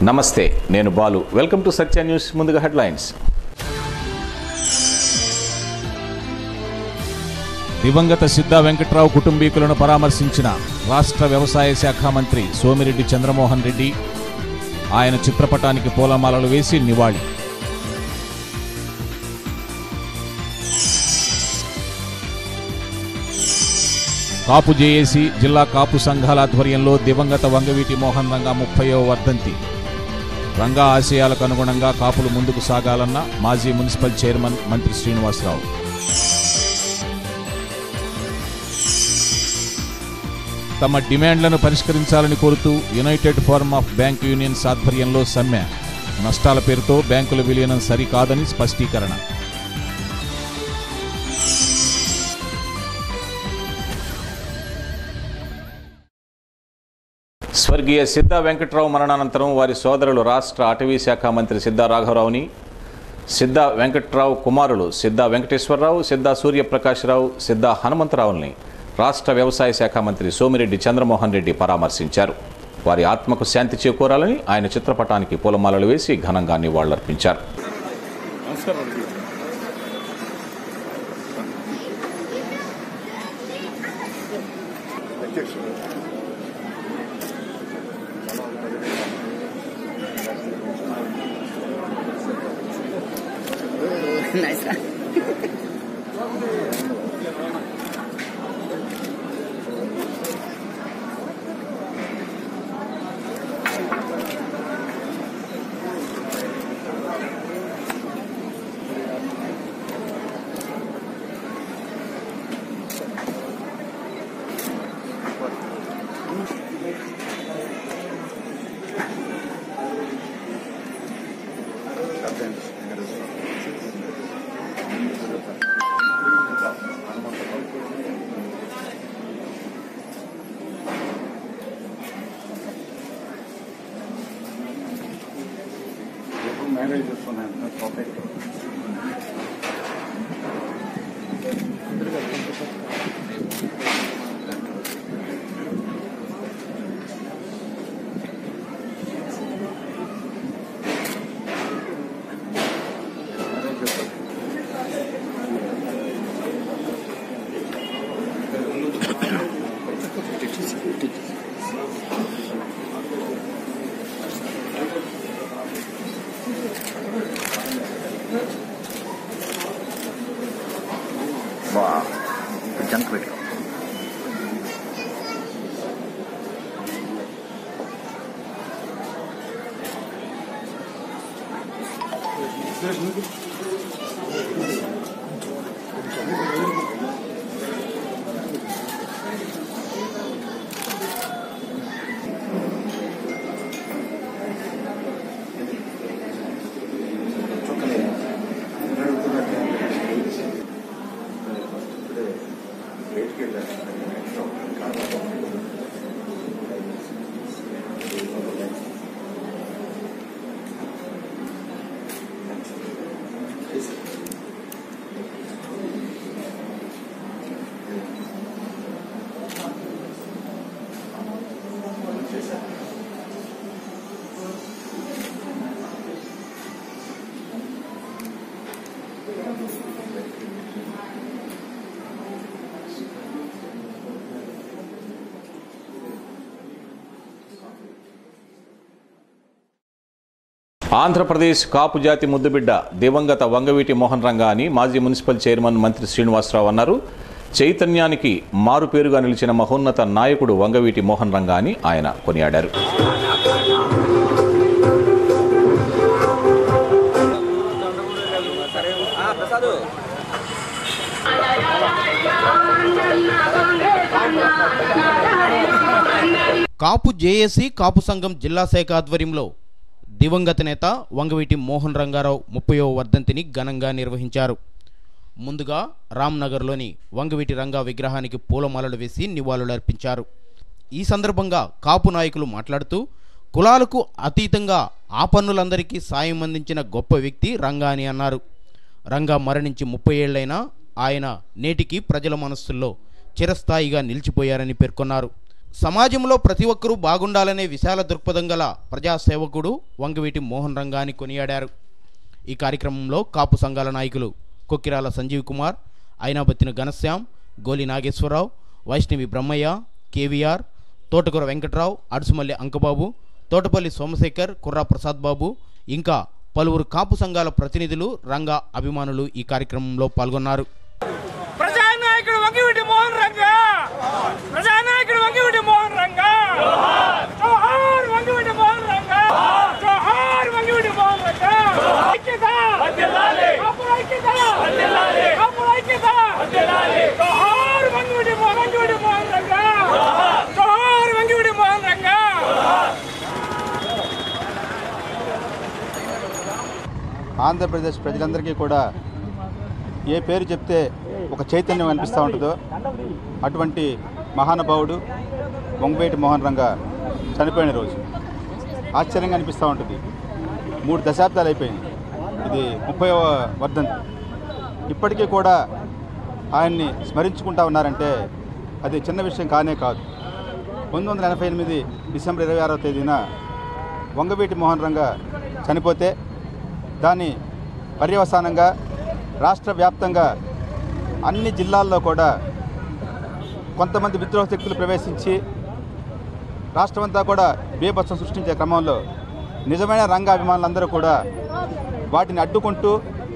నమస్తే నేను Balu welcome to Satya news ముందుగా హెడ్లైన్స్ దివంగత సిద్ధా వెంకట్రావు కుటుంబీకులను పరామర్శించిన రాష్ట్ర వ్యవసాయ శాఖ మంత్రి సోమిరెడ్డి చంద్రమోహన్ రెడ్డి ఆయన చిత్రపటానికి పూలమాలలు వేసి నివాళి కాపు జేఏసీ జిల్లా కాపు సంఘాల ఆధ్వర్యంలో దివంగత వంగవీటి మోహన్ రంగా ముప్పయో వర్ధంతి రంగా ఆశయాలకు అనుగుణంగా కాపులు ముందుకు సాగాలన్న మాజీ మున్సిపల్ చైర్మన్ మంత్రి శ్రీనివాసరావు తమ డిమాండ్లను పరిష్కరించాలని కోరుతూ united forum of bank unions ఆధ్వర్యంలో సమ్మె నష్టాల పేరుతో బ్యాంకుల విలీనం సరికాదని స్పష్టీకరణ స్వర్గీయ సిద్ధా వెంకట్రావు మరణానంతరం వారి సోదరులు రాష్ట్ర అటవీ శాఖ మంత్రి సిద్ధా రాఘవరావుని సిద్ధా వెంకట్రావు కుమారులు సిద్ధా వెంకటేశ్వరరావు సిద్ధా సూర్యప్రకాశ్రావు సిద్ధా హనుమంతరావుల్ని రాష్ట్ర వ్యవసాయ శాఖ మంత్రి సోమిరెడ్డి చంద్రమోహన్ రెడ్డి పరామర్శించారు వారి ఆత్మకు శాంతి చేకూరాలని ఆయన చిత్రపటానికి పూలమాలలు వేసి ఘనంగా నివాళులర్పించారు nice. మ్యారేజ్ చేస్తున్నాను టాపిక్ బా జంక్ పెట్టుకో ఆంధ్రప్రదేశ్ కాపు జాతి ముద్దుబిడ్డ దివంగత వంగవీటి మోహన్ రంగా అని మాజీ మున్సిపల్ చైర్మన్ మంత్రి శ్రీనివాసరావు అన్నారు చైతన్యానికి మారుపేరుగా నిలిచిన మహోన్నత నాయకుడు వంగవీటి మోహన్ రంగా అని ఆయన కొనియాడారు కాపు జేఏసీ కాపు సంఘం జిల్లా శాఖ ఆధ్వర్యంలో దివంగత నేత వంగవీటి మోహన్ రంగారావు ముప్పయో వర్ధంతిని ఘనంగా నిర్వహించారు ముందుగా రామ్నగర్లోని వంగవీటి రంగా విగ్రహానికి పూలమాలలు వేసి నివాళులర్పించారు ఈ సందర్భంగా కాపు నాయకులు మాట్లాడుతూ కులాలకు అతీతంగా ఆపన్నులందరికీ సాయం అందించిన గొప్ప వ్యక్తి రంగా అని అన్నారు రంగా మరణించి ముప్పై ఏళ్లైనా ఆయన నేటికి ప్రజల మనస్సుల్లో చిరస్థాయిగా నిలిచిపోయారని పేర్కొన్నారు సమాజంలో ప్రతి ఒక్కరూ బాగుండాలనే విశాల దృక్పథం గల ప్రజాసేవకుడు వంగవీటి మోహన్ రంగాని కొనియాడారు ఈ కార్యక్రమంలో కాపు సంఘాల నాయకులు కొక్కిరాల సంజీవ్ కుమార్ అయినాబత్తిన ఘనశ్యాం గోలి నాగేశ్వరరావు వైష్ణవి బ్రహ్మయ్య కేవీఆర్ తోటకూర వెంకట్రావు అడుసుమల్లి అంకబాబు తోటపల్లి సోమశేఖర్ కుర్రా ప్రసాద్ బాబు ఇంకా పలువురు కాపు సంఘాల ప్రతినిధులు రంగా అభిమానులు ఈ కార్యక్రమంలో పాల్గొన్నారు ప్రజానాయకుడు వంగివిటి మోహన్ రంగా ప్రజానాయకుడు వంగివిటి మోహన్ రంగా జోహార్ వంగివిటి మోహన్ రంగా జోహార్ వంగివిటి మోహన్ రంగా ఐక్యత కాపుల ఐక్యత కాపుల ఐక్యత జోహార్ వంగివిటి మోహన్ వంగివిటి మోహన్ రంగా జోహార్ వంగివిటి మోహన్ రంగా ఆంధ్రప్రదేశ్ ప్రజలందరికీ కూడా ఏ పేరు చెప్తే ఒక చైతన్యం అనిపిస్తూ ఉంటుందో అటువంటి మహానుభావుడు వంగవేటి మోహన్ రంగా చనిపోయిన రోజు ఆశ్చర్యంగా అనిపిస్తూ ఉంటుంది మూడు దశాబ్దాలు అయిపోయింది ఇది ముప్పైవ వర్ధంతి ఇప్పటికీ కూడా ఆయన్ని స్మరించుకుంటా ఉన్నారంటే అది చిన్న విషయం కానే కాదు పంతొమ్మిది వందల ఎనభై ఎనిమిది డిసెంబర్ ఇరవై ఆరవ తేదీన వంగవీటి మోహన్ రంగా చనిపోతే దాని పర్యవసానంగా రాష్ట్ర వ్యాప్తంగా అన్ని జిల్లాల్లో కూడా కొంతమంది విద్రోహ శక్తులు ప్రవేశించి రాష్ట్రమంతా కూడా బీభత్సం సృష్టించే క్రమంలో నిజమైన రంగ అభిమానులందరూ కూడా వాటిని అడ్డుకుంటూ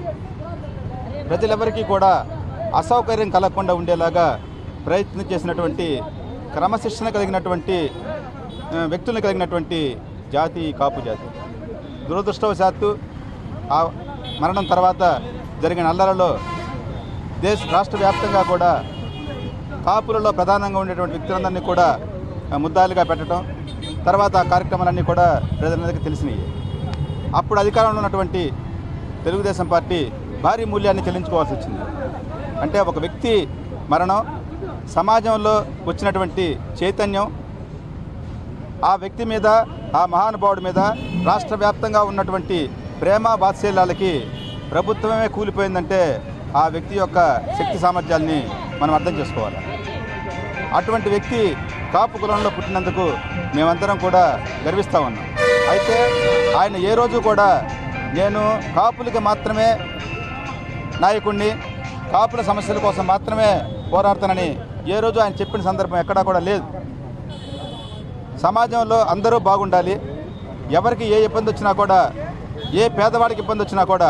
ప్రజలెవరికీ కూడా అసౌకర్యం కలగకుండా ఉండేలాగా ప్రయత్నం చేసినటువంటి క్రమశిక్షణ కలిగినటువంటి ఆ, వ్యక్తులను కలిగినటువంటి జాతి కాపు జాతి దురదృష్టవశాత్తు ఆ మరణం తర్వాత జరిగిన అల్లరలో దేశ రాష్ట్ర వ్యాప్తంగా కూడా కాపులలో ప్రధానంగా ఉండేటువంటి వ్యక్తులందరినీ కూడా ఆ, ముద్దాయిలుగా పెట్టడం తర్వాత ఆ కార్యక్రమాలన్నీ కూడా ప్రజలందరికీ తెలిసినాయి అప్పుడు అధికారంలో ఉన్నటువంటి తెలుగుదేశం పార్టీ భారీ మూల్యాన్ని చెల్లించుకోవాల్సి వచ్చింది అంటే ఒక వ్యక్తి మరణం సమాజంలో వచ్చినటువంటి చైతన్యం ఆ వ్యక్తి మీద ఆ మహానుభావుడి మీద రాష్ట్ర వ్యాప్తంగా ఉన్నటువంటి ప్రేమ వాత్సల్యాలకి ప్రభుత్వమే కూలిపోయిందంటే ఆ వ్యక్తి యొక్క శక్తి సామర్థ్యాల్ని మనం అర్థం చేసుకోవాలి అటువంటి వ్యక్తి కాపు కులంలో పుట్టినందుకు మేమందరం కూడా గర్విస్తూ ఉన్నాం అయితే ఆయన ఏ రోజు కూడా నేను కాపులకి మాత్రమే నాయకుడిని కాపుల సమస్యల కోసం మాత్రమే పోరాడతానని ఏ రోజు ఆయన చెప్పిన సందర్భం ఎక్కడా కూడా లేదు సమాజంలో అందరూ బాగుండాలి ఎవరికి ఏ ఇబ్బంది వచ్చినా కూడా ఏ పేదవాడికి ఇబ్బంది వచ్చినా కూడా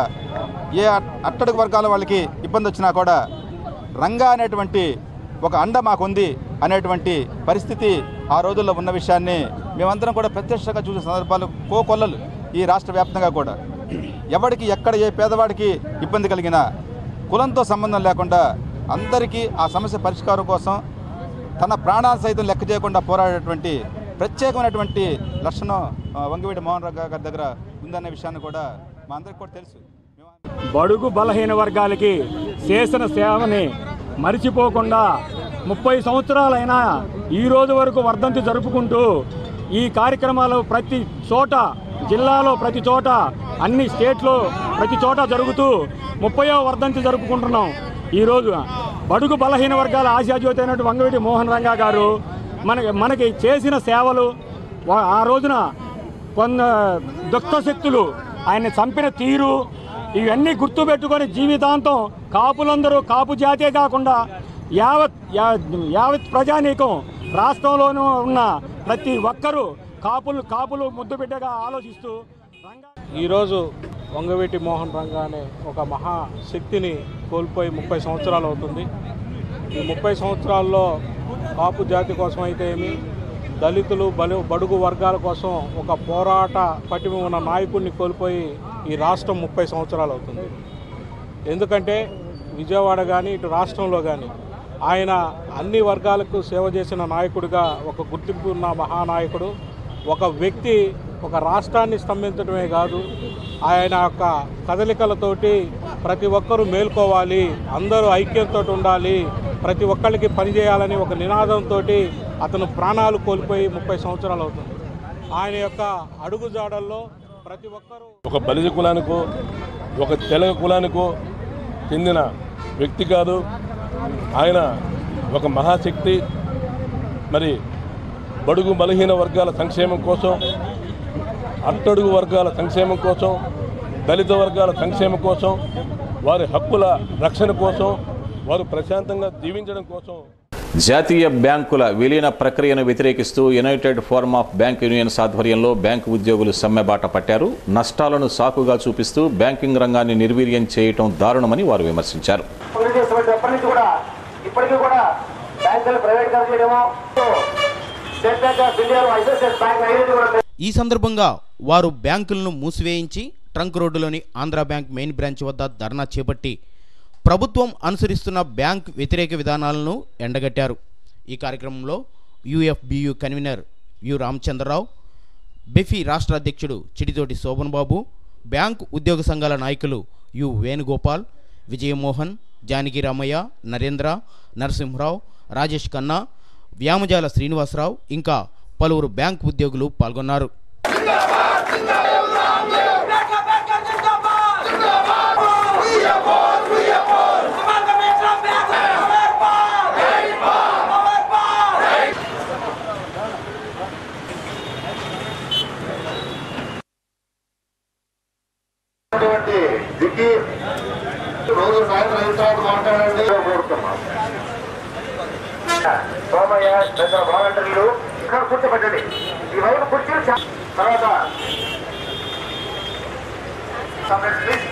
ఏ అట్- అట్టడుగు వర్గాల వాళ్ళకి ఇబ్బంది వచ్చినా కూడా రంగా అనేటువంటి ఒక అండ మాకుంది అనేటువంటి పరిస్థితి ఆ రోజుల్లో ఉన్న విషయాన్ని మేమందరం కూడా ప్రత్యక్షంగా చూసిన సందర్భాలు కోకొల్లలు ఈ రాష్ట్ర వ్యాప్తంగా కూడా ఎవరికి ఎక్కడ ఏ పేదవాడికి ఇబ్బంది కలిగినా కులంతో సంబంధం లేకుండా అందరికీ ఆ సమస్య పరిష్కారం కోసం తన ప్రాణాలు సైతం లెక్క చేయకుండా పోరాడేటువంటి ప్రత్యేకమైనటువంటి లక్షణం ఆ, వంగవీటి మోహన్ రావు గారి దగ్గర ఉందనే విషయాన్ని కూడా మా అందరికి కూడా తెలుసు మేము- బడుగు బలహీన వర్గాలకి చేసిన సేవని మరిచిపోకుండా ముప్పై సంవత్సరాలైనా ఈ రోజు వరకు వర్ధంతి జరుపుకుంటూ ఈ కార్యక్రమాలు ప్రతి చోట జిల్లాలో ప్రతి చోట అన్ని స్టేట్లో ప్రతి చోట జరుగుతూ ముప్పయో వర్ధంతి జరుపుకుంటున్నాం ఈరోజు బడుగు బలహీన వర్గాల ఆశాజ్యోతి అయినటువంటి వంగవీటి మోహన్ రంగా గారు మనకి మనకి చేసిన సేవలు వా- ఆ రోజున కొంత దుష్ట శక్తులు ఆయన చంపిన తీరు ఇవన్నీ గుర్తుపెట్టుకొని జీవితాంతం కాపులందరూ కాపు జాతే కాకుండా యావత్ యా- యావత్ ప్రజానీకం రాష్ట్రంలోనూ ఉన్న ప్రతి ఒక్కరూ కాపులు కాపులు ముద్దు బిడ్డగా ఆలోచిస్తూ రంగా ఈరోజు వంగవీటి మోహన్ రంగా అనే ఒక మహాశక్తిని కోల్పోయి ముప్పై సంవత్సరాలు అవుతుంది ఈ ముప్పై సంవత్సరాల్లో కాపు జాతి కోసం అయితే ఏమి దళితులు బలు బడుగు వర్గాల కోసం ఒక పోరాట పటిమ ఉన్న నాయకుడిని కోల్పోయి ఈ రాష్ట్రం ముప్పై సంవత్సరాలు అవుతుంది ఎందుకంటే విజయవాడ కానీ ఇటు రాష్ట్రంలో కానీ ఆయన అన్ని వర్గాలకు సేవ చేసిన నాయకుడిగా ఒక గుర్తింపు ఉన్న మహానాయకుడు ఒక వ్యక్తి ఒక రాష్ట్రాన్ని స్తంభించడమే కాదు ఆయన యొక్క కదలికలతోటి ప్రతి ఒక్కరూ మేల్కోవాలి అందరూ ఐక్యంతో ఉండాలి ప్రతి ఒక్కరికి పనిచేయాలని ఒక నినాదంతో అతను ప్రాణాలు కోల్పోయి ముప్పై సంవత్సరాలు అవుతుంది ఆయన యొక్క అడుగుజాడల్లో ప్రతి ఒక్కరూ ఒక బలిజ కులానికో ఒక తెలగ కులానికో చెందిన వ్యక్తి కాదు ఆయన ఒక మహాశక్తి మరి బడుగు బలహీన వర్గాల సంక్షేమం కోసం అట్టడుగు వర్గాల సంక్షేమం కోసం దళిత వర్గాల సంక్షేమం కోసం వారి హక్కుల రక్షణ కోసం వారు ప్రశాంతంగా జీవించడం కోసం జాతీయ బ్యాంకుల విలీన ప్రక్రియను వ్యతిరేకిస్తూ united forum of bank unions ఆధ్వర్యంలో బ్యాంకు ఉద్యోగులు సమ్మెబాట పట్టారు నష్టాలను సాకుగా చూపిస్తూ బ్యాంకింగ్ రంగాన్ని నిర్వీర్యం చేయటం దారుణమని వారు విమర్శించారు చేస్తున్నప్పటి నుంచి కూడా ఇప్పటికీ కూడా బ్యాంకులు ప్రైవేట్ గా చేయడము state bank of India ICICI bank ఐదు కూడా ఈ సందర్భంగా వారు బ్యాంకులను మూసివేయించి ట్రంక్ రోడ్డులోని ఆంధ్ర బ్యాంక్ మెయిన్ బ్రాంచ్ వద్ద ధర్నా చేపట్టి ప్రభుత్వం అనుసరిస్తున్న బ్యాంక్ వ్యతిరేక విధానాలను ఎండగట్టారు ఈ కార్యక్రమంలో UFBU convener U Ramachandrarao BEFI రాష్ట్ర అధ్యక్షుడు చిడితోటి శోభన్ బాబు బ్యాంక్ ఉద్యోగ సంఘాల నాయకులు యు వేణుగోపాల్ విజయమోహన్ జానకి రామయ్య నరేంద్ర నరసింహరావు రాజేష్ ఖన్నా వ్యామజాల శ్రీనివాసరావు ఇంకా పలువురు బ్యాంక్ ఉద్యోగులు పాల్గొన్నారు ఉన్నటువంటి దిక్కి రోజు సాయంత్రం ఐదు తర్వాత మాట్లాడండి కోరుతున్నాం సోమయ్య పెద్ద వాలంటీర్లు ఇక్కడ కూర్చోబెట్టండి ఈ వైపు కుర్చీలు చా- తర్వాత Comrades, please.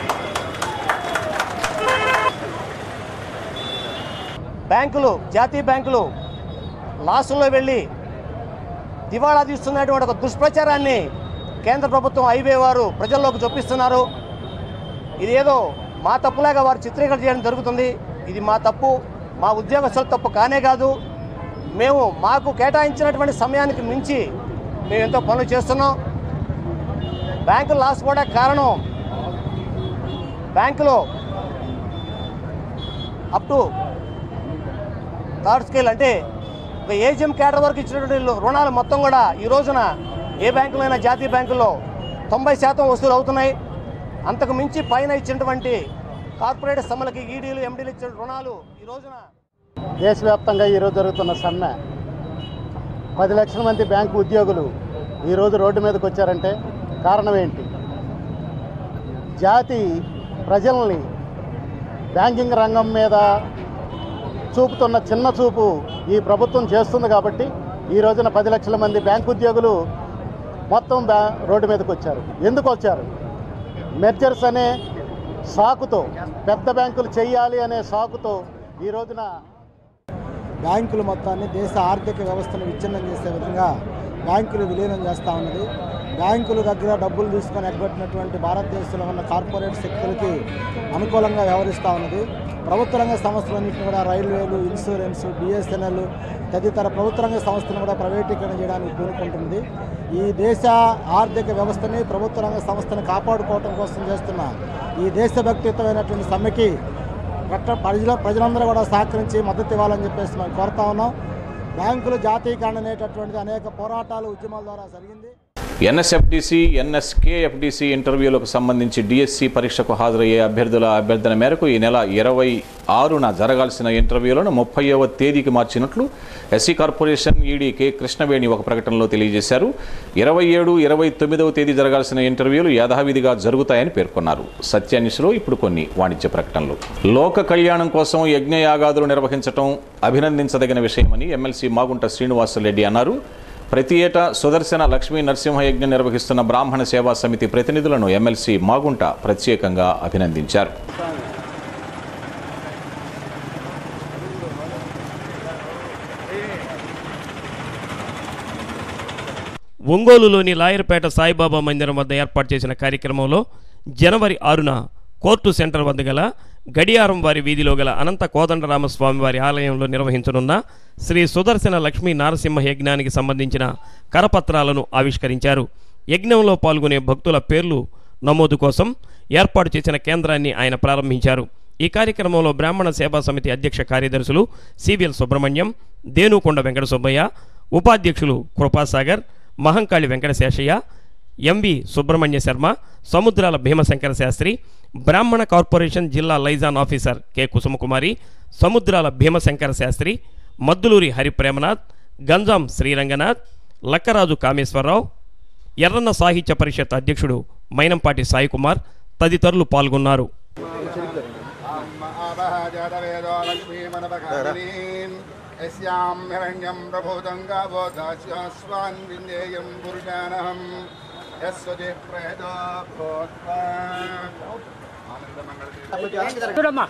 బ్యాంకులు జాతీయ బ్యాంకులు లాసుల్లో వెళ్ళి దివాళా తీస్తున్నటువంటి ఒక దుష్ప్రచారాన్ని కేంద్ర ప్రభుత్వం ఐబే వారు ప్రజల్లోకి చొప్పిస్తున్నారు ఇది ఏదో మా తప్పులాగా వారు చిత్రీకరణ చేయడం జరుగుతుంది ఇది మా తప్పు మా ఉద్యోగస్తుల తప్పు కానే కాదు మేము మాకు కేటాయించినటువంటి సమయానికి మించి మేము ఎంతో పనులు చేస్తున్నాం బ్యాంకులు లాస్ కూడా కారణం బ్యాంకులో అప్ టు థర్డ్ స్కేల్ అంటే ఒక ఏజిఎం క్యాడర్ వరకు ఇచ్చినటువంటి రుణాలు మొత్తం కూడా ఈ రోజున ఏ బ్యాంకులో అయినా జాతీయ బ్యాంకుల్లో తొంభై శాతం వసూలు అవుతున్నాయి అంతకు మించి పైన ఇచ్చినటువంటి కార్పొరేట్ సమ్మెలకి ఈడీలు ఎండీలు ఇచ్చిన రుణాలు ఈ రోజున దేశవ్యాప్తంగా ఈరోజు జరుగుతున్న సమ్మె పది లక్షల మంది బ్యాంకు ఉద్యోగులు ఈరోజు రోడ్డు మీదకి వచ్చారంటే కారణం ఏంటి జాతి ప్రజల్ని బ్యాంకింగ్ రంగం మీద చూపుతున్న చిన్న చూపు ఈ ప్రభుత్వం చేస్తుంది కాబట్టి ఈ రోజున పది లక్షల మంది బ్యాంకు ఉద్యోగులు మొత్తం బ్యా రోడ్డు మీదకి వచ్చారు ఎందుకు వచ్చారు మెర్జర్స్ అనే సాకుతో పెద్ద బ్యాంకులు చేయాలి అనే సాకుతో ఈ రోజున బ్యాంకులు మొత్తాన్ని దేశ ఆర్థిక వ్యవస్థను విచ్ఛిన్నం చేసే విధంగా బ్యాంకులు విలీనం చేస్తూ ఉన్నది బ్యాంకుల దగ్గర డబ్బులు తీసుకొని ఎగ్గొట్టినటువంటి భారతదేశంలో ఉన్న కార్పొరేట్ శక్తులకి అనుకూలంగా వ్యవహరిస్తూ ఉన్నది ప్రభుత్వ రంగ సంస్థలన్నింటినీ కూడా రైల్వేలు ఇన్సూరెన్స్ బిఎస్ఎన్ఎల్ తదితర ప్రభుత్వ రంగ సంస్థలను కూడా ప్రైవేటీకరణ చేయడానికి పూనుకుంటుంది ఈ దేశ ఆర్థిక వ్యవస్థని ప్రభుత్వ రంగ సంస్థని కాపాడుకోవటం కోసం చేస్తున్న ఈ దేశభక్తియుతమైనటువంటి సమ్మెకి ప్రజ ప్రజల ప్రజలందరూ కూడా సహకరించి మద్దతు ఇవ్వాలని చెప్పేసి మేము కోరుతా ఉన్నాం బ్యాంకులు జాతీయకరణ అనేటటువంటిది అనేక పోరాటాలు ఉద్యమాల ద్వారా జరిగింది ఎన్ఎస్ఎఫ్డిసి ఎన్ఎస్కేఎఫ్డిసి ఇంటర్వ్యూలకు సంబంధించి డిఎస్సి పరీక్షకు హాజరయ్యే అభ్యర్థుల అభ్యర్థన మేరకు ఈ నెల ఇరవై ఆరున జరగాల్సిన ఇంటర్వ్యూలను ముప్పైవ తేదీకి మార్చినట్లు SC corporation ED K Krishnaveni ఒక ప్రకటనలో తెలియజేశారు ఇరవై ఏడు ఇరవై తొమ్మిదవ తేదీ జరగాల్సిన ఇంటర్వ్యూలు యథావిధిగా జరుగుతాయని పేర్కొన్నారు సత్యాన్నిషలో ఇప్పుడు కొన్ని వాణిజ్య ప్రకటనలు లోక కళ్యాణం కోసం యజ్ఞయాగాదులు నిర్వహించడం అభినందించదగిన విషయమని ఎమ్మెల్సీ మాగుంట శ్రీనివాసరెడ్డి అన్నారు ప్రతి ఏటా సుదర్శన లక్ష్మీ నరసింహయజ్ఞం నిర్వహిస్తున్న బ్రాహ్మణ సేవా సమితి ప్రతినిధులను ఎమ్మెల్సీ మాగుంట ప్రత్యేకంగా అభినందించారు ఒంగోలులోని లాయర్పేట సాయిబాబా మందిరం వద్ద ఏర్పాటు చేసిన కార్యక్రమంలో జనవరి ఆరున కోర్టు సెంటర్ వద్ద గల గడియారం వారి వీధిలో గల అనంత కోదండరామస్వామి వారి ఆలయంలో నిర్వహించనున్న శ్రీ సుదర్శన లక్ష్మీ నారసింహ యజ్ఞానికి సంబంధించిన కరపత్రాలను ఆవిష్కరించారు యజ్ఞంలో పాల్గొనే భక్తుల పేర్లు నమోదు కోసం ఏర్పాటు చేసిన కేంద్రాన్ని ఆయన ప్రారంభించారు ఈ కార్యక్రమంలో బ్రాహ్మణ సేవా సమితి అధ్యక్ష కార్యదర్శులు సివిఎల్ సుబ్రహ్మణ్యం దేనుకొండ వెంకట సుబ్బయ్య ఉపాధ్యక్షులు కృపాసాగర్ మహంకాళి వెంకటశేషయ్య ఎంవి సుబ్రహ్మణ్య శర్మ సముద్రాల భీమశంకర శాస్త్రి బ్రాహ్మణ కార్పొరేషన్ జిల్లా liaison officer K Kusumakumari Samudrala Bhimashankara Shastri Madduluri Haripremnath Ganjam Sriranganath Lakkaraju Kameswararao Yerranna Sahitya Parishat అధ్యక్షుడు మైనంపాటి సాయికుమార్ తదితరులు పాల్గొన్నారు यस्यां हिरण्यं प्रभूतं गावो दास्यास्वान् विन्देयं पुरुषानहं यस्वति प्रेतो भूत्वा చూడమ్మా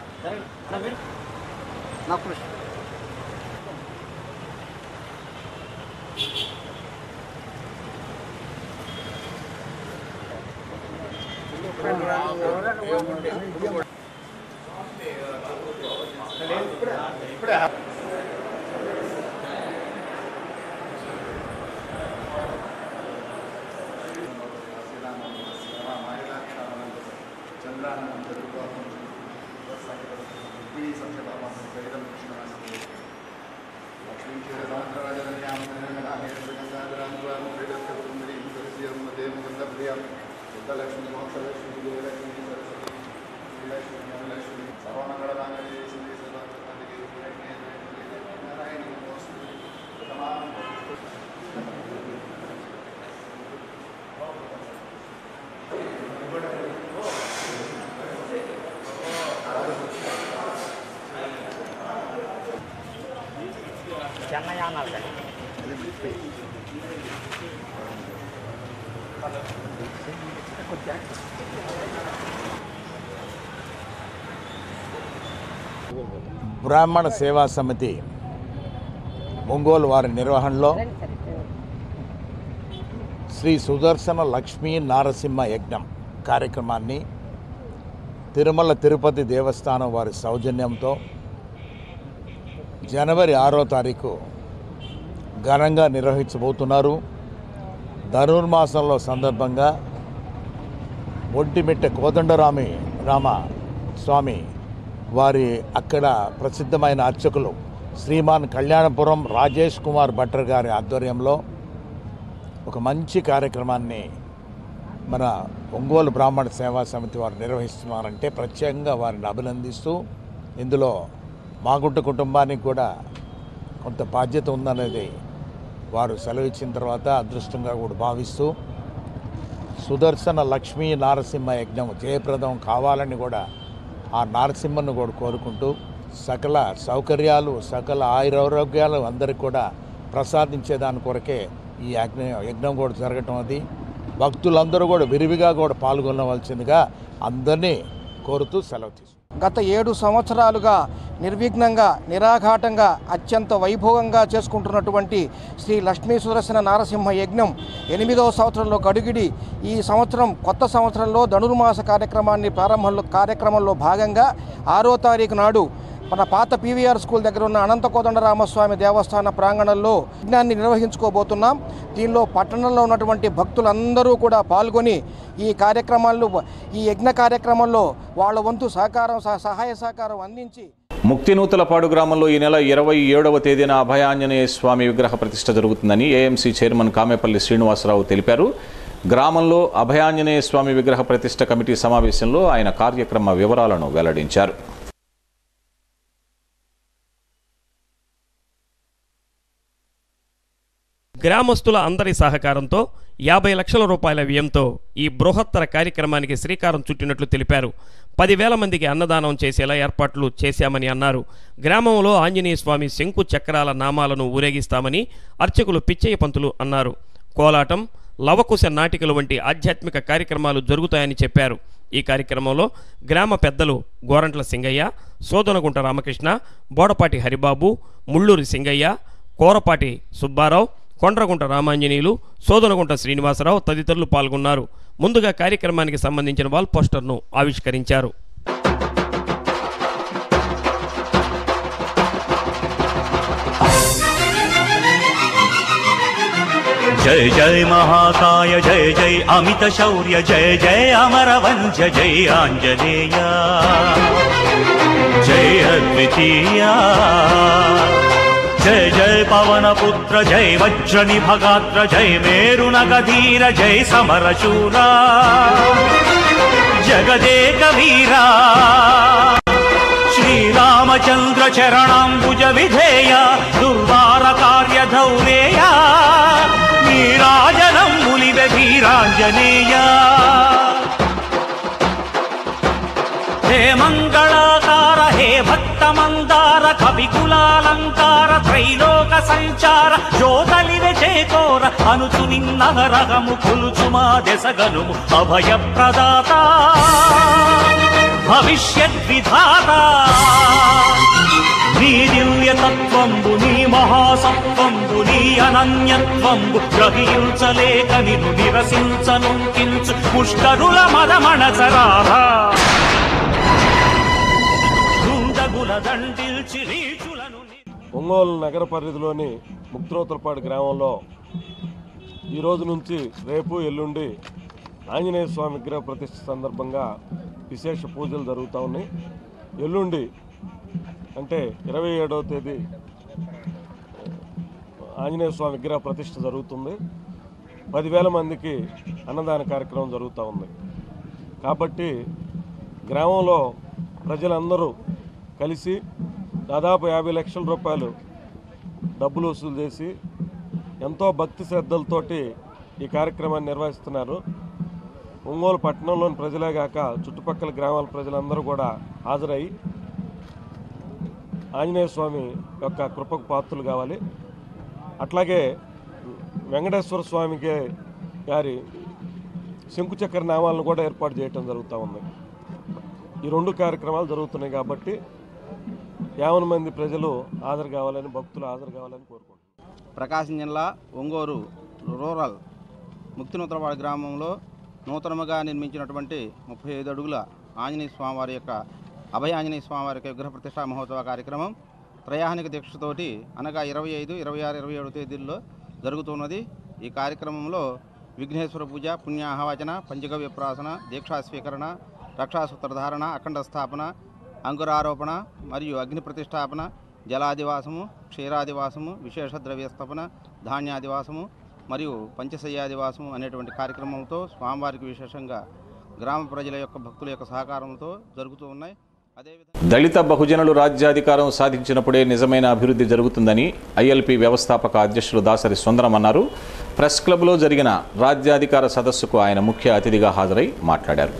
చెన్నై అన్నారు కదా బ్రాహ్మణ సేవా సమితి ఒంగోలు వారి నిర్వహణలో శ్రీ సుదర్శన లక్ష్మీ నారసింహ యజ్ఞం కార్యక్రమాన్ని తిరుమల తిరుపతి దేవస్థానం వారి సౌజన్యంతో జనవరి ఆరో తారీఖు ఘనంగా నిర్వహించబోతున్నారు ధనుర్మాసంలో సందర్భంగా ఒంటిమిట్ట కోదండరామి రామ స్వామి వారి అక్కడ ప్రసిద్ధమైన అర్చకులు శ్రీమాన్ కళ్యాణపురం రాజేష్ కుమార్ భట్టర్ గారి ఆధ్వర్యంలో ఒక మంచి కార్యక్రమాన్ని మన ఒంగోలు బ్రాహ్మణ సేవా సమితి వారు నిర్వహిస్తున్నారంటే ప్రత్యేకంగా వారిని అభినందిస్తూ ఇందులో మాగుంట కుటుంబానికి కూడా కొంత బాధ్యత ఉందనేది వారు సెలవిచ్చిన తర్వాత అదృష్టంగా కూడా భావిస్తూ సుదర్శన లక్ష్మీ నారసింహ యజ్ఞం జయప్రదం కావాలని కూడా ఆ నారసింహను కూడా కోరుకుంటూ సకల సౌకర్యాలు సకల ఆయురారోగ్యాలు అందరికి కూడా ప్రసాదించేదాని కొరకే ఈ యజ్ఞ యజ్ఞం కూడా జరగటం అది భక్తులందరూ కూడా విరివిగా కూడా పాల్గొనవలసిందిగా అందరినీ కోరుతూ సెలవు తీసుకుంటాం గత ఏడు సంవత్సరాలుగా నిర్విఘ్నంగా నిరాఘాటంగా అత్యంత వైభవంగా చేసుకుంటున్నటువంటి శ్రీ లక్ష్మీ సుదర్శన నారసింహ యజ్ఞం ఎనిమిదవ సంవత్సరంలో గడుగిడి ఈ సంవత్సరం కొత్త సంవత్సరంలో ధనుర్మాస కార్యక్రమాన్ని ప్రారంభంలో కార్యక్రమంలో భాగంగా ఆరో తారీఖు నాడు మన పాత పీవీఆర్ స్కూల్ దగ్గర ఉన్న అనంత కోదండరామస్వామి దేవస్థాన ప్రాంగణంలో యజ్ఞాన్ని నిర్వహించుకోబోతున్నాం దీనిలో పట్టణంలో ఉన్నటువంటి భక్తులందరూ కూడా పాల్గొని ఈ కార్యక్రమాల్లో ఈ యజ్ఞ కార్యక్రమంలో వాళ్ళ వంతు సహకారం సహ- సహాయ సహకారం అందించి ముక్తినూతలపాడు గ్రామంలో ఈ నెల ఇరవై ఏడవ తేదీన అభయాంజనేయ స్వామి విగ్రహ ప్రతిష్ఠ జరుగుతుందని ఏఎంసీ చైర్మన్ కామేపల్లి శ్రీనివాసరావు తెలిపారు గ్రామంలో అభయాంజనేయ స్వామి విగ్రహ ప్రతిష్ఠ కమిటీ సమావేశంలో ఆయన కార్యక్రమ వివరాలను వెల్లడించారు గ్రామస్తుల అందరి సహకారంతో యాభై లక్షల రూపాయల వ్యయంతో ఈ బృహత్తర కార్యక్రమానికి శ్రీకారం చుట్టినట్లు తెలిపారు పదివేల మందికి అన్నదానం చేసేలా ఏర్పాట్లు చేశామని అన్నారు గ్రామంలో ఆంజనేయ స్వామి శంకు చక్రాల నామాలను ఊరేగిస్తామని అర్చకులు పిచ్చయ్య పంతులు అన్నారు కోలాటం లవకుశ నాటికలు వంటి ఆధ్యాత్మిక కార్యక్రమాలు జరుగుతాయని చెప్పారు ఈ కార్యక్రమంలో గ్రామ పెద్దలు గోరంట్ల సింగయ్య సోదనగుంట రామకృష్ణ బోడపాటి హరిబాబు ముళ్ళూరి సింగయ్య కోరపాటి సుబ్బారావు కొండ్రగుంట రామాంజనేయులు సోదనగుంట శ్రీనివాసరావు తదితరులు పాల్గొన్నారు ముందుగా కార్యక్రమానికి సంబంధించిన వాల్ పోస్టర్ను ఆవిష్కరించారు जय जय महाकाय जय जय अमित शौर्य जय जय अमर वंश जय आंजनेय जय अद्वितीया जय जय पवन पुत्र जय वज्र निभगात्र जय मेरुनगधीर जय समरशूरा जगदेक वीरा श्रीरामचन्द्र चरणाम्बुज विधेय दुर्वार कार्य धौरेया ఆంజనేయ హే మంగళాకార హే భక్త మందార కవికులాలంకార త్రైలోక సంచార జ్యోతలివె చేకోర అనుచు నిన్నహరహము కొలుచు మా దెసగనుము అభయ ప్రదాత భవిష్యత్ విధాత నీ దివ్య తత్వంబు నీ మహాసత్వంబు నీ అనన్యత్వంబు గ్రహించలేక నిన్ను నిరసించనుంకించు పుష్కరుల మదమణచరారా దుండగుల దండిల్చి రీచులను ఒంగోలు నగర పరిధిలోని ముక్త్రోతులపాడు గ్రామంలో ఈ రోజు నుంచి రేపు ఎల్లుండి ఆంజనేయ స్వామి విగ్రహ ప్రతిష్ఠ సందర్భంగా విశేష పూజలు జరుగుతూ ఉన్నాయి ఎల్లుండి అంటే ఇరవై ఏడవ తేదీ ఆంజనేయ స్వామి విగ్రహ ప్రతిష్ఠ జరుగుతుంది పదివేల మందికి అన్నదాన కార్యక్రమం జరుగుతూ ఉంది కాబట్టి గ్రామంలో ప్రజలందరూ కలిసి దాదాపు యాభై లక్షల రూపాయలు డబ్బులు వసూలు చేసి ఎంతో భక్తి శ్రద్ధలతోటి ఈ కార్యక్రమాన్ని నిర్వహిస్తున్నారు ఒంగోలు పట్టణంలోని ప్రజలే కాక చుట్టుపక్కల గ్రామాల ప్రజలందరూ కూడా హాజరై ఆంజనేయ స్వామి యొక్క కృపకు పాత్రలు కావాలి అట్లాగే వెంకటేశ్వర స్వామికి గారి శంకుచక్ర నామాలను కూడా ఏర్పాటు చేయటం జరుగుతూ ఉంది ఈ రెండు కార్యక్రమాలు జరుగుతున్నాయి కాబట్టి యావన మంది ప్రజలు హాజరు కావాలని భక్తులు హాజరు కావాలని కోరుకుంటున్నాను ప్రకాశం జిల్లా ఒంగోలు రూరల్ ముక్తినూతలవాడ గ్రామంలో నూతనముగా నిర్మించినటువంటి ముప్పై ఐదు అడుగుల ఆంజనేయ స్వామివారి యొక్క అభయ ఆంజనేయ స్వామివారి యొక్క విగ్రహ ప్రతిష్టా మహోత్సవ కార్యక్రమం త్రయాహనిక దీక్షతోటి అనగా ఇరవై ఐదు ఇరవై ఆరు ఇరవై ఏడు తేదీల్లో జరుగుతున్నది ఈ కార్యక్రమంలో విఘ్నేశ్వర పూజ పుణ్యాహవచన పంచగవ్య ప్రాసన దీక్షా స్వీకరణ రక్షాసూత్రధారణ అఖండ స్థాపన అంకురారోపణ మరియు అగ్ని ప్రతిష్టాపన జలాదివాసము క్షీరాదివాసము విశేష ద్రవ్యస్థాపన ధాన్యాదివాసము మరియు పంచశయ్యాదివాసము అనేటువంటి కార్యక్రమంతో స్వామివారికి విశేషంగా గ్రామ ప్రజల యొక్క భక్తుల యొక్క సహకారంతో జరుగుతూ ఉన్నాయి దళిత బహుజనులు రాజ్యాధికారం సాధించినప్పుడే నిజమైన అభివృద్ధి జరుగుతుందని ఐఎల్పి వ్యవస్థాపక అధ్యక్షులు దాసరి సుందరం అన్నారు ప్రెస్ క్లబ్లో జరిగిన రాజ్యాధికార సదస్సుకు ఆయన ముఖ్య అతిథిగా హాజరై మాట్లాడారు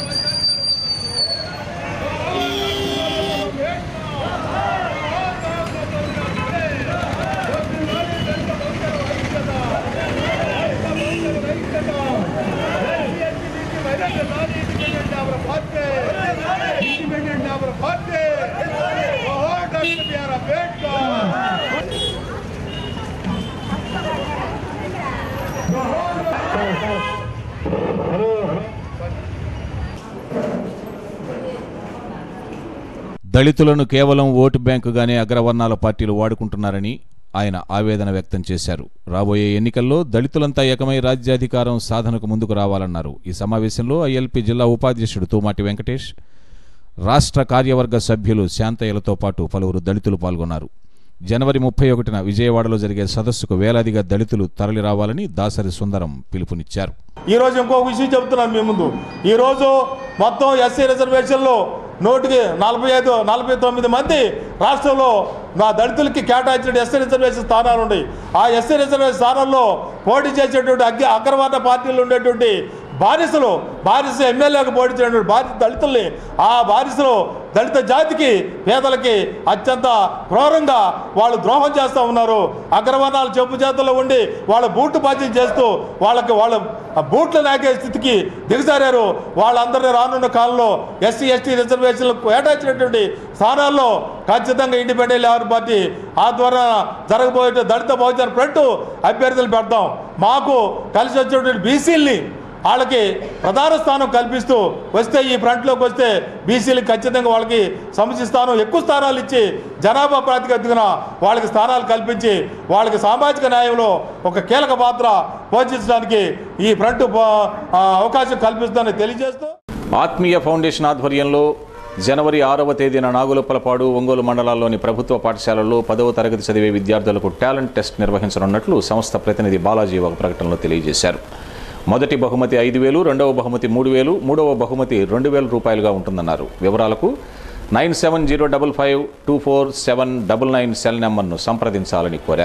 దళితులను కేవలం ఓటు బ్యాంకుగానే అగ్రవర్ణాల పార్టీలు వాడుకుంటున్నారని ఆయన ఆవేదన వ్యక్తం చేశారు రాబోయే ఎన్నికల్లో దళితులంతా ఏకమై రాజ్యాధికారం సాధనకు ముందుకు రావాలన్నారు ఈ సమావేశంలో ఐఎల్పి జిల్లా ఉపాధ్యక్షుడు తూమాటి వెంకటేష్ రాష్ట్ర కార్యవర్గ సభ్యులు శాంతయ్యలతో పాటు పలువురు దళితులు పాల్గొన్నారు జనవరి ముప్పై ఒకటిన విజయవాడలో జరిగే సదస్సుకు వేలాదిగా దళితులు తరలి రావాలని దాసరి సుందరం పిలుపునిచ్చారు ఈరోజు ఇంకో విషయం చెప్తున్నాను మీ ముందు ఈరోజు మొత్తం ఎస్సీ రిజర్వేషన్లో నూటికి నలభై ఐదు నలభై తొమ్మిది మంది రాష్ట్రంలో నా దళితులకి కేటాయించిన ఎస్సీ రిజర్వేషన్ స్థానాలు ఉన్నాయి ఆ ఎస్సీ రిజర్వేషన్ స్థానాల్లో పోటీ చేసేటువంటి అగ్ర అగ్రవర్ణ పార్టీలు ఉండేటువంటి బానిసలు బానిస ఎమ్మెల్యేలకు పోటీ చేసినటువంటి బానిస దళితుల్ని ఆ బానిసలు దళిత జాతికి పేదలకి అత్యంత క్రూరంగా వాళ్ళు ద్రోహం చేస్తూ ఉన్నారు అగ్రవర్ణాలు చెప్పు చేతుల్లో ఉండి వాళ్ళ బూట్లు బాధ్యత చేస్తూ వాళ్ళకి వాళ్ళ ఆ బూట్లు నాకే స్థితికి దిగజారారు వాళ్ళందరినీ రానున్న కాలంలో ఎస్సీ ఎస్టీ రిజర్వేషన్లకు కేటాయించినటువంటి స్థానాల్లో ఖచ్చితంగా ఇండిపెండెంట్ లేబర్ పార్టీ ఆధ్వర్యాన జరగబోయే దళిత బహుజన ఫ్రంట్ అభ్యర్థులు పెడతాం మాకు కలిసి వచ్చేటువంటి బీసీల్ని వాళ్ళకి ప్రధాన స్థానం కల్పిస్తూ వస్తే ఈ ఫ్రంట్లోకి వస్తే బీసీలకు ఖచ్చితంగా వాళ్ళకి సముచిత స్థానం ఎక్కువ స్థానాలు ఇచ్చి జనాభా ప్రాతిపదికన వాళ్ళకి స్థానాలు కల్పించి వాళ్ళకి సామాజిక న్యాయంలో ఒక కీలక పాత్ర పోషించడానికి ఈ ఫ్రంట్ ఆ, అవకాశం కల్పిస్తుందని తెలియజేస్తూ ఆత్మీయ ఫౌండేషన్ ఆధ్వర్యంలో జనవరి ఆరవ తేదీన నాగులప్పలపాడు ఒంగోలు మండలాల్లోని ప్రభుత్వ పాఠశాలల్లో పదవ తరగతి చదివే విద్యార్థులకు టాలెంట్ టెస్ట్ నిర్వహించనున్నట్లు సంస్థ ప్రతినిధి బాలాజీ ఒక ప్రకటనలో తెలియజేశారు మొదటి బహుమతి ఐదు వేలు రెండవ బహుమతి మూడు వేలు మూడవ బహుమతి రెండు వేల రూపాయలుగా ఉంటుందన్నారు వివరాలకు nine seven zero double five two four seven double nine cell నెంబర్ను సంప్రదించాలని కోరారు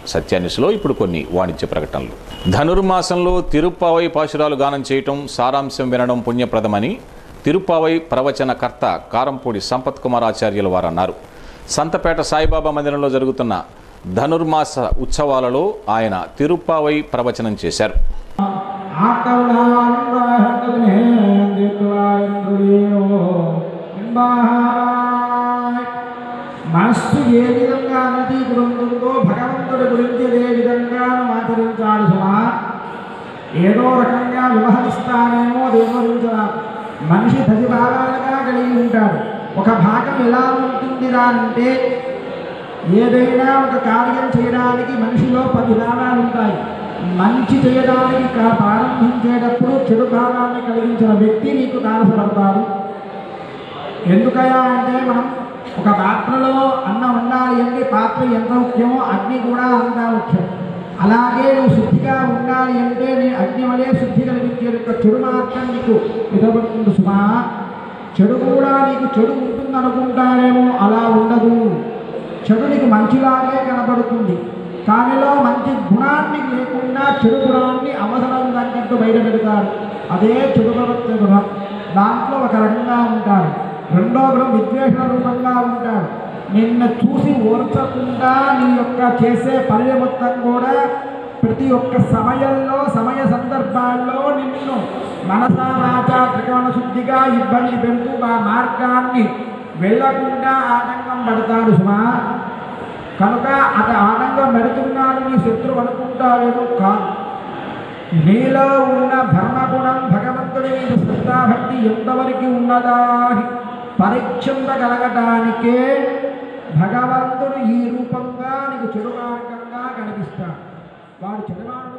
సత్యాన్యూస్లో ఇప్పుడు కొన్ని వాణిజ్య ప్రకటనలు ధనుర్మాసంలో తిరుప్పావై పాశురాలు గానం చేయటం సారాంశం వినడం పుణ్యప్రదమని తిరుప్పావై ప్రవచనకర్త కారంపూడి సంపత్ కుమార్ ఆచార్యుల వారు అన్నారు సంతపేట సాయిబాబా మందిరంలో జరుగుతున్న ధనుర్మాస ఉత్సవాలలో ఆయన తిరుప్పావై ప్రవచనం చేశారు మనస్సు ఏ విధంగా నదీకృంటుందో భగవంతుడి గురించి ఏ విధంగా ఆచరించాలి సుమా ఏదో రకంగా వ్యవహరిస్తానేమో వివరించరా మనిషి పది భాగాలుగా కలిగి ఉంటాడు ఒక భాగం ఎలా ఉంటుందిరా అంటే ఏదైనా ఒక కార్యం చేయడానికి మనిషిలో పది భాగాలు ఉంటాయి మంచి చేయడానికి కా- ప్రారంభించేటప్పుడు చెడు భాగాన్ని కలిగించిన వ్యక్తి నీకు తారసపడతాడు ఎందుకయా అంటే మనం ఒక పాత్రలో అన్నం ఉండాలి అంటే పాత్ర ఎంత ముఖ్యమో అగ్ని కూడా అంత ముఖ్యం అలాగే నువ్వు శుద్ధిగా ఉండాలి అంటే నీ అగ్ని వలె శుద్ధి కలిగించే యొక్క చెడు మార్గం నీకు విధపడుతుంది సుమా చెడు కూడా నీకు చెడు ఉంటుంది అనుకుంటానేమో అలా ఉండదు చెడు నీకు మంచిలాగే కనబడుతుంది కానిలో మంచి గుణాన్ని లేకుండా చెడు గుణాన్ని అవసరం తగ్గట్టు బయట పెడతాడు అదే చెడు ప్రవృత్తి గుణం దాంట్లో ఒక రకంగా ఉంటాడు రెండో గుణం విద్వేషణ రూపంగా ఉంటాడు నిన్ను చూసి ఓర్చకుండా నీ యొక్క చేసే పని మొత్తం కూడా ప్రతి ఒక్క సమయంలో సమయ సందర్భాల్లో నిన్ను మనసా వాచా త్రికోణ శుద్ధిగా ఇబ్బంది పెడుతూ ఆ మార్గాన్ని వెళ్ళకుండా ఆటంకం పడతాడు సుమా కనుక అటు ఆనందం పెడుతున్నాడు నీ శత్రువు అనుకుంటావేమో కాదు నీలో ఉన్న ధర్మగుణం భగవంతుని మీద శ్రద్ధాభక్తి ఎంతవరకు ఉన్నదా అని పరీక్షించగలగటానికే భగవంతుడు ఈ రూపంగా నీకు చెడు మార్గంగా కనిపిస్తాడు వాడు చెడువాడు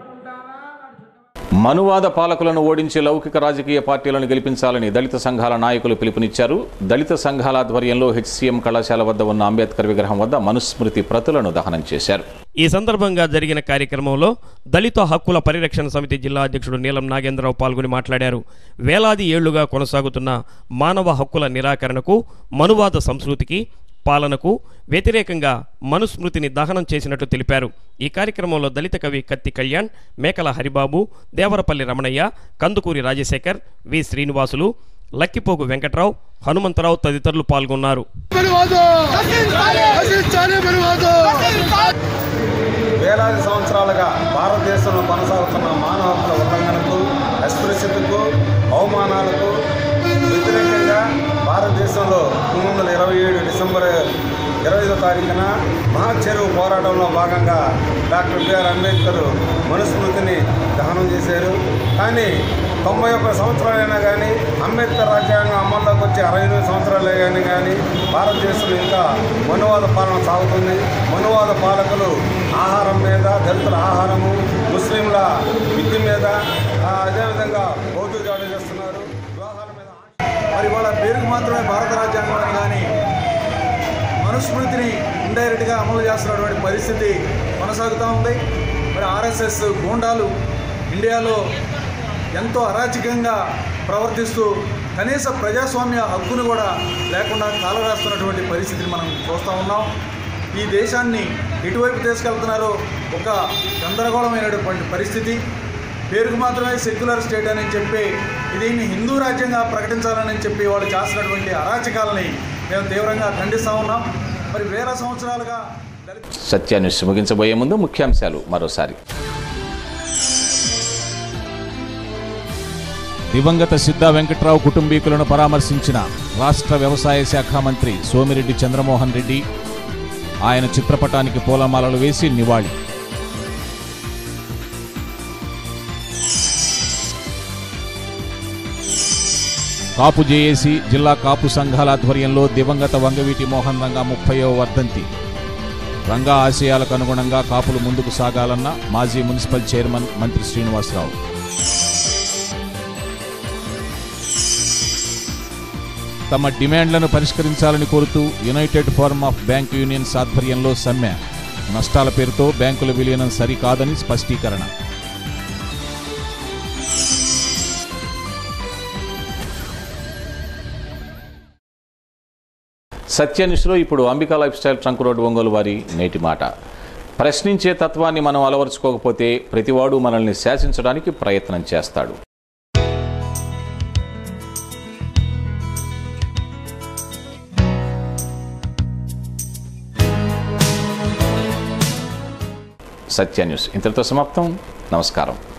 మనువాద పాలకులను ఓడించి లౌకిక రాజకీయ పార్టీలను గెలిపించాలని దళిత సంఘాల నాయకులు పిలుపునిచ్చారు దళిత సంఘాల ఆధ్వర్యంలో హెచ్సిఎం కళాశాల వద్ద ఉన్న అంబేద్కర్ విగ్రహం వద్ద మనుస్మృతి ప్రతులను దహనం చేశారు ఈ సందర్భంగా జరిగిన కార్యక్రమంలో దళిత హక్కుల పరిరక్షణ సమితి జిల్లా అధ్యక్షుడు నీలం నాగేంద్రరావు పాల్గొని మాట్లాడారు వేలాది ఏళ్లుగా కొనసాగుతున్న మానవ హక్కుల నిరాకరణకు మనువాద సంస్కృతికి పాలనకు వ్యతిరేకంగా మనుస్మృతిని దహనం చేసినట్టు తెలిపారు ఈ కార్యక్రమంలో దళిత కవి కత్తి కళ్యాణ్ మేకల హరిబాబు దేవరపల్లి రమణయ్య కందుకూరి రాజశేఖర్ వి శ్రీనివాసులు లక్కిపోగు వెంకట్రావు హనుమంతరావు తదితరులు పాల్గొన్నారు వేలాది సంవత్సరాలుగా భారతదేశంలో కొనసాగుతున్న మానవ హక్కుల ఉల్లంఘనకు అస్పృశ్యతకు అవమానాలకు వ్యతిరేకంగా భారతదేశంలో పంతొమ్మిది వందల ఇరవై ఏడు డిసెంబర్ ఇరవై ఐదో తారీఖున మహాచెరువు పోరాటంలో భాగంగా డాక్టర్ బిఆర్ అంబేద్కర్ మనుస్మృతిని దహనం చేశారు కానీ తొంభై ఒక్క సంవత్సరాలైనా కానీ అంబేద్కర్ రాజ్యాంగం అమల్లోకి వచ్చి అరవై ఎనిమిది సంవత్సరాలే కానీ కానీ భారతదేశంలో ఇంకా మనువాద పాలన సాగుతుంది మనువాద పాలకులు ఆహారం మీద దళితుల ఆహారము ముస్లింల విద్య మీద ఆ, అదేవిధంగా బౌద్ధ దాడి చేస్తున్నారు మరి వాళ్ళ పేరుకు మాత్రమే భారత రాజ్యాంగం అని కానీ మనుస్మృతిని ఇండైరెక్ట్గా అమలు చేస్తున్నటువంటి పరిస్థితి కొనసాగుతూ ఉంది మరి ఆర్ఎస్ఎస్ గూండాలు ఇండియాలో ఎంతో అరాచకంగా ప్రవర్తిస్తూ కనీస ప్రజాస్వామ్య హక్కును కూడా లేకుండా కాలరాస్తున్నటువంటి పరిస్థితిని మనం చూస్తూ ఉన్నాం ఈ దేశాన్ని ఎటువైపు తీసుకెళ్తున్నారో ఒక గందరగోళమైనటువంటి పరిస్థితి పేరుకు మాత్రమే సెక్యులర్ స్టేట్ అని చెప్పి దీన్ని హిందూ రాజ్యంగా ప్రకటించాలని చెప్పి వాళ్ళు చేస్తున్నటువంటి అరాచకాలని మేము తీవ్రంగా ఖండిస్తూ ఉన్నాం మరి వేల సంవత్సరాలుగా సత్యాన్యూస్ ముగించబోయే ముందు ముఖ్యాంశాలు మరోసారి దివంగత సిద్ధ వెంకట్రావు కుటుంబీకులను పరామర్శించిన రాష్ట్ర వ్యవసాయ శాఖ మంత్రి సోమిరెడ్డి చంద్రమోహన్ రెడ్డి ఆయన చిత్రపటానికి పూలమాలలు వేసి నివాళి కాపు జేఏసీ జిల్లా కాపు సంఘాల ఆధ్వర్యంలో దివంగత వంగవీటి మోహన్ రంగా ముప్పయో వర్ధంతి రంగా ఆశయాలకు అనుగుణంగా కాపులు ముందుకు సాగాలన్న మాజీ మున్సిపల్ చైర్మన్ మంత్రి శ్రీనివాసరావు తమ డిమాండ్లను పరిష్కరించాలని కోరుతూ united forum of bank unions ఆధ్వర్యంలో సమ్మె నష్టాల పేరుతో బ్యాంకుల విలీనం సరికాదని స్పష్టీకరణ సత్యనిష్లో ఇప్పుడు Ambika life style trunk road Ongole వారి నేటి మాట ప్రశ్నించే తత్వాన్ని మనం అలవరుచుకోకపోతే ప్రతివాడు మనల్ని శాసించడానికి ప్రయత్నం చేస్తాడు సత్య న్యూస్ ఇంతటితో సమాప్తం నమస్కారం